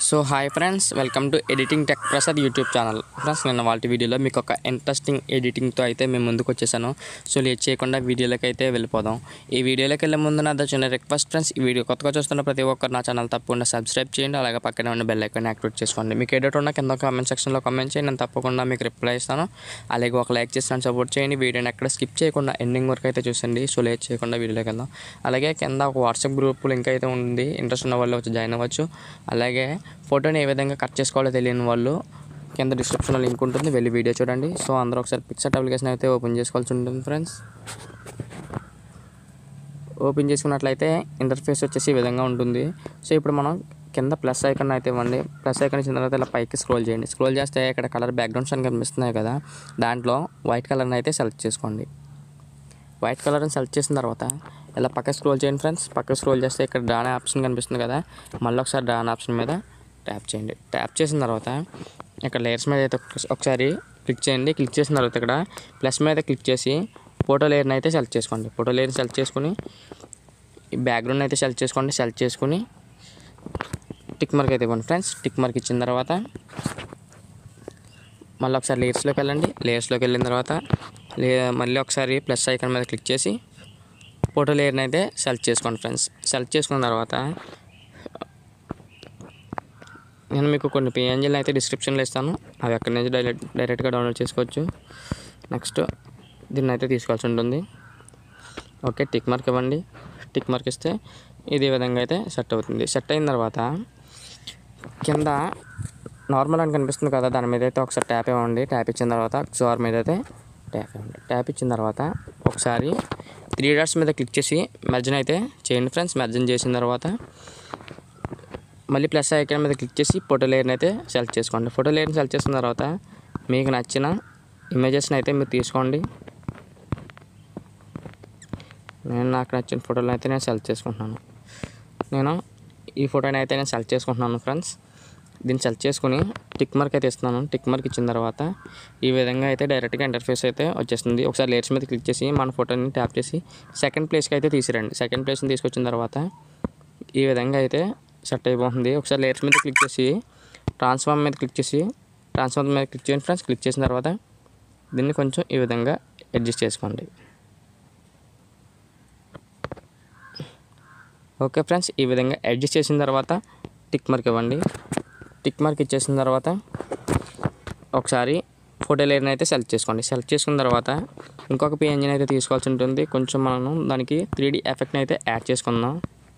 so hi friends welcome to editing tech Prasad YouTube channel friends నేను వాళ్ళ వీడియోలో మీకు ఒక ఇంట్రెస్టింగ్ ఎడిటింగ్తో అయితే మేము ముందుకు వచ్చేసాను సో లేట్ చేయకుండా వీడియోలోకి అయితే వెళ్ళిపోదాం ఈ వీడియోలోకి వెళ్ళే ముందు నా చిన్న రిక్వెస్ట్ ఫ్రెండ్స్ ఈ వీడియో కొత్తగా చూస్తున్న ప్రతి ఒక్కరు నా ఛానల్ తప్పకుండా సబ్స్క్రైబ్ చేయండి అలాగే పక్కనే ఉన్న బెల్ ఐకాన్ యాక్టివేట్ చేసుకోండి మీకు ఎడిట్ ఉన్న కింద కామెంట్ సెక్షన్లో కామెంట్ చేయండి నేను తప్పకుండా మీకు రిప్లై ఇస్తాను అలాగే ఒక లైక్ చేసి నన్ను సపోర్ట్ చేయండి వీడియోని ఎక్కడ స్కిప్ చేయకుండా ఎండింగ్ వరకు అయితే చూసండి సో లేట్ చేయకుండా వీడియోలోకి వెళ్దాం అలాగే కింద ఒక వాట్సాప్ గ్రూప్ లింక్ అయితే ఉంది ఇంట్రెస్ట్ ఉన్న వాళ్ళు వచ్చి జాయిన్ అవ్వచ్చు అలాగే ఫోటోని ఏ విధంగా కట్ చేసుకోవాలో తెలియని వాళ్ళు కింద డిస్క్రిప్షన్లో లింక్ ఉంటుంది వెళ్ళి వీడియో చూడండి సో అందరూ ఒకసారి పిక్సెట్ అప్లికేషన్ అయితే ఓపెన్ చేసుకోవాల్సి ఉంటుంది ఫ్రెండ్స్ ఓపెన్ చేసుకున్నట్లయితే ఇంటర్ఫేస్ వచ్చేసి ఈ విధంగా ఉంటుంది సో ఇప్పుడు మనం కింద ప్లస్ ఐకాన్ అయితే ఇవ్వండి ప్లస్ ఐకాన్ ఇచ్చిన తర్వాత ఇలా పైకి స్క్రోల్ చేయండి స్క్రోల్ చేస్తే ఇక్కడ కలర్ బ్యాక్గ్రౌండ్స్ అని కనిపిస్తున్నాయి కదా దాంట్లో వైట్ కలర్ని అయితే సెలెక్ట్ చేసుకోండి వైట్ కలర్ని సెలెక్ట్ చేసిన తర్వాత ఇలా పక్క స్క్రోల్ చేయండి ఫ్రెండ్స్ పక్క స్క్రోల్ చేస్తే ఇక్కడ డాన్ ఆప్షన్ కనిపిస్తుంది కదా మళ్ళీ ఒకసారి డాన్ ఆప్షన్ మీద ట్యాప్ చేయండి ట్యాప్ చేసిన తర్వాత ఇక్కడ లేయర్స్ మీద అయితే ఒక- ఒకసారి క్లిక్ చేయండి క్లిక్ చేసిన తర్వాత ఇక్కడ ప్లస్ మీద క్లిక్ చేసి ఫోటో లేయర్ని అయితే సెలెక్ట్ చేసుకోండి ఫోటో లేయర్ని సెలెక్ట్ చేసుకుని ఈ బ్యాక్గ్రౌండ్ అయితే సెలెక్ట్ చేసుకోండి సెలెక్ట్ చేసుకుని టిక్ మార్క్ అయితే ఇవ్వండి ఫ్రెండ్స్ టిక్ మార్క్ ఇచ్చిన తర్వాత మళ్ళీ ఒకసారి లేయర్స్లోకి వెళ్ళండి లేయర్స్లోకి వెళ్ళిన తర్వాత లే మళ్ళీ ఒకసారి ప్లస్ ఐకాన్ మీద క్లిక్ చేసి ఫోటో లేయర్ని అయితే సెలెక్ట్ చేసుకోండి ఫ్రెండ్స్ సెలెక్ట్ చేసుకున్న తర్వాత నేను మీకు కొన్ని పిఎన్జీలు అయితే డిస్క్రిప్షన్లో ఇస్తాను అవి అక్కడి నుంచి డైరెక్ట్ డైరెక్ట్గా డౌన్లోడ్ చేసుకోవచ్చు నెక్స్ట్ దీన్ని అయితే తీసుకోవాల్సి ఉంటుంది ఓకే టిక్ మార్క్ ఇవ్వండి టిక్ మార్క్ ఇస్తే ఇది ఈ విధంగా అయితే సెట్ అవుతుంది సెట్ అయిన తర్వాత కింద నార్మల్ అని కనిపిస్తుంది కదా దాని మీద అయితే ఒకసారి ట్యాప్ ఇవ్వండి ట్యాప్ ఇచ్చిన తర్వాత జోర్ మీద అయితే ట్యాప్ ఇవ్వండి ట్యాప్ ఇచ్చిన తర్వాత ఒకసారి త్రీ డాట్స్ మీద క్లిక్ చేసి మెర్జన్ అయితే చేయండి ఫ్రెండ్స్ మెర్జన్ చేసిన తర్వాత మళ్ళీ ప్లస్ ఐకాన్ మీద క్లిక్ చేసి ఫోటో లేయర్ని అయితే సెలెక్ట్ చేసుకోండి ఫోటో లేయర్ని సెలెక్ట్ చేసిన తర్వాత మీకు నచ్చిన ఇమేజెస్ని అయితే మీరు తీసుకోండి నేను నాకు నచ్చిన ఫోటోలు అయితే నేను సెలెక్ట్ చేసుకుంటున్నాను నేను ఈ ఫోటోని అయితే నేను సెలెక్ట్ చేసుకుంటున్నాను ఫ్రెండ్స్ దీన్ని సెలెక్ట్ చేసుకుని టిక్ మార్క్ అయితే ఇస్తున్నాను టిక్ మార్క్ ఇచ్చిన తర్వాత ఈ విధంగా అయితే డైరెక్ట్గా ఇంటర్ఫేస్ అయితే వచ్చేస్తుంది ఒకసారి లేయర్స్ మీద క్లిక్ చేసి మన ఫోటోని ట్యాప్ చేసి సెకండ్ ప్లేస్కి అయితే తీసిరండి సెకండ్ ప్లేస్ని తీసుకొచ్చిన తర్వాత ఈ విధంగా అయితే సెట్ అయిపోతుంది ఒకసారి లేయర్స్ మీద క్లిక్ చేసి ట్రాన్స్ఫార్మ్ మీద క్లిక్ చేసి ట్రాన్స్ఫార్మ్ మీద క్లిక్ చేయండి ఫ్రెండ్స్ క్లిక్ చేసిన తర్వాత దీన్ని కొంచెం ఈ విధంగా అడ్జస్ట్ చేసుకోండి ఓకే ఫ్రెండ్స్ ఈ విధంగా అడ్జస్ట్ చేసిన తర్వాత టిక్ మార్క్ ఇవ్వండి టిక్ మార్క్ ఇచ్చేసిన తర్వాత ఒకసారి ఫోటో లేయర్ని అయితే సెలెక్ట్ చేసుకోండి సెలెక్ట్ చేసుకున్న తర్వాత ఇంకొక పిఎన్జిని అయితే తీసుకోవాల్సి ఉంటుంది కొంచెం మనం దానికి త్రీ డీ ఎఫెక్ట్ని అయితే యాడ్ చేసుకుందాం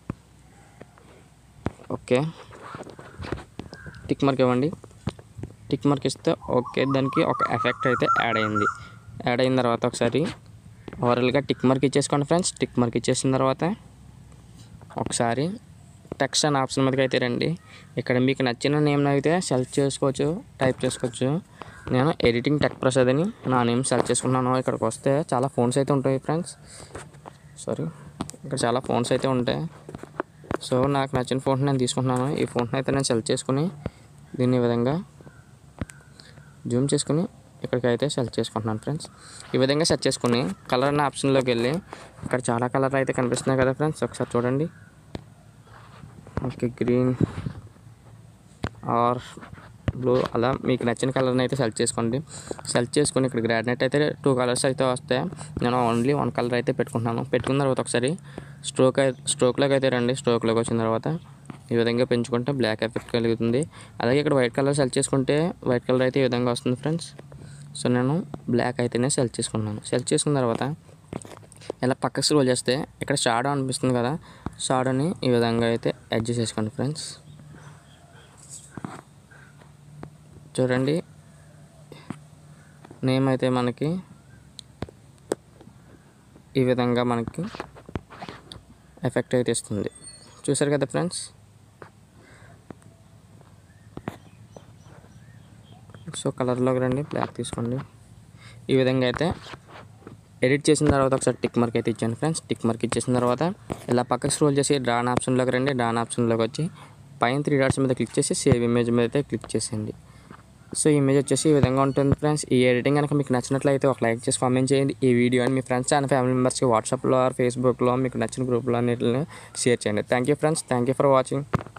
ఓకే టిక్ మార్క్ ఇవ్వండి టిక్ మార్క్ ఇస్తే ఓకే దానికి ఒక ఎఫెక్ట్ అయితే యాడ్ అయింది యాడ్ అయిన తర్వాత ఒకసారి ఓవరాల్గా టిక్ మార్క్ ఇచ్చేసుకోండి ఫ్రెండ్స్ టిక్ మార్క్ ఇచ్చేసిన తర్వాత ఒకసారి టెక్స్ట్ అనే ఆప్షన్ మీదకి అయితే రండి ఇక్కడ మీకు నచ్చిన నేమ్ అయితే సెలెక్ట్ చేసుకోవచ్చు టైప్ చేసుకోవచ్చు నేను ఎడిటింగ్ టెక్ ప్రసాద్ అని నా నేమ్ సెలెక్ట్ చేసుకున్నాను ఇక్కడికి వస్తే చాలా ఫోన్స్ అయితే ఉంటాయి ఫ్రెండ్స్ సారీ ఇక్కడ చాలా ఫోన్స్ అయితే ఉంటాయి సో నాకు నచ్చిన ఫోన్ నేను తీసుకుంటున్నాను ఈ ఫోన్ అయితే నేను సెలెక్ట్ చేసుకుని దీన్ని ఈ విధంగా జూమ్ చేసుకుని ఇక్కడికి అయితే సెలెక్ట్ చేసుకుంటున్నాను ఫ్రెండ్స్ ఈ విధంగా సెట్ చేసుకుని కలర్ అనే ఆప్షన్లోకి వెళ్ళి ఇక్కడ చాలా కలర్ అయితే కనిపిస్తున్నాయి కదా ఫ్రెండ్స్ ఒకసారి చూడండి ఓకే గ్రీన్ ఆర్ బ్లూ అలా మీకు నచ్చిన కలర్ని అయితే సెలెక్ట్ చేసుకోండి సెలెక్ట్ చేసుకుని ఇక్కడ గ్రాడ్నెట్ అయితే టూ కలర్స్ అయితే వస్తాయి నేను ఓన్లీ వన్ కలర్ అయితే పెట్టుకుంటున్నాను పెట్టుకున్న తర్వాత ఒకసారి స్ట్రోక్ స్ట్రోక్లోకి అయితే రండి స్ట్రోక్లోకి వచ్చిన తర్వాత ఈ విధంగా పెంచుకుంటే బ్లాక్ ఎఫెక్ట్ కలుగుతుంది అలాగే ఇక్కడ వైట్ కలర్ సెలెక్ట్ చేసుకుంటే వైట్ కలర్ అయితే ఈ విధంగా వస్తుంది ఫ్రెండ్స్ సో నేను బ్లాక్ అయితేనే సెలెక్ట్ చేసుకున్నాను సెలెక్ట్ చేసుకున్న తర్వాత ఇలా పక్కకు స్క్రోల్ చేస్తే ఇక్కడ షాడో అనిపిస్తుంది కదా షాడోని ఈ విధంగా అయితే అడ్జస్ట్ చేసుకోండి ఫ్రెండ్స్ చూడండి నేమ్ అయితే మనకి ఈ విధంగా మనకి ఎఫెక్ట్ అయితే ఇస్తుంది చూసారు కదా ఫ్రెండ్స్ సో కలర్లోకి రండి బ్లాక్ తీసుకోండి ఈ విధంగా అయితే ఎడిట్ చేసిన తర్వాత ఒకసారి టిక్ మార్క్ అయితే ఇచ్చాను ఫ్రెండ్స్ టిక్ మార్క్ ఇచ్చేసిన తర్వాత ఇలా పక్కకు స్క్రోల్ చేసి డాన్ ఆప్షన్లోకి రండి డాన్ ఆప్షన్లోకి వచ్చి పైన త్రీ డాట్స్ మీద క్లిక్ చేసి సేవ్ ఇమేజ్ మీద అయితే క్లిక్ చేసేయండి సో ఈ ఇమేజ్ వచ్చేసి ఈ విధంగా ఉంటుంది ఫ్రెండ్స్ ఈ ఎడిటింగ్ కనుక మీకు నచ్చినట్లయితే ఒక లైక్ చేసి కామెంట్ చేయండి ఈ వీడియోని మీ ఫ్రెండ్స్ అండ్ ఫ్యామిలీ మెంబర్స్కి వాట్సాప్లో ఆర్ ఫేస్బుక్లో మీకు నచ్చిన గ్రూప్లో అన్నిటిని షేర్ చేయండి thank you friends thank you for watching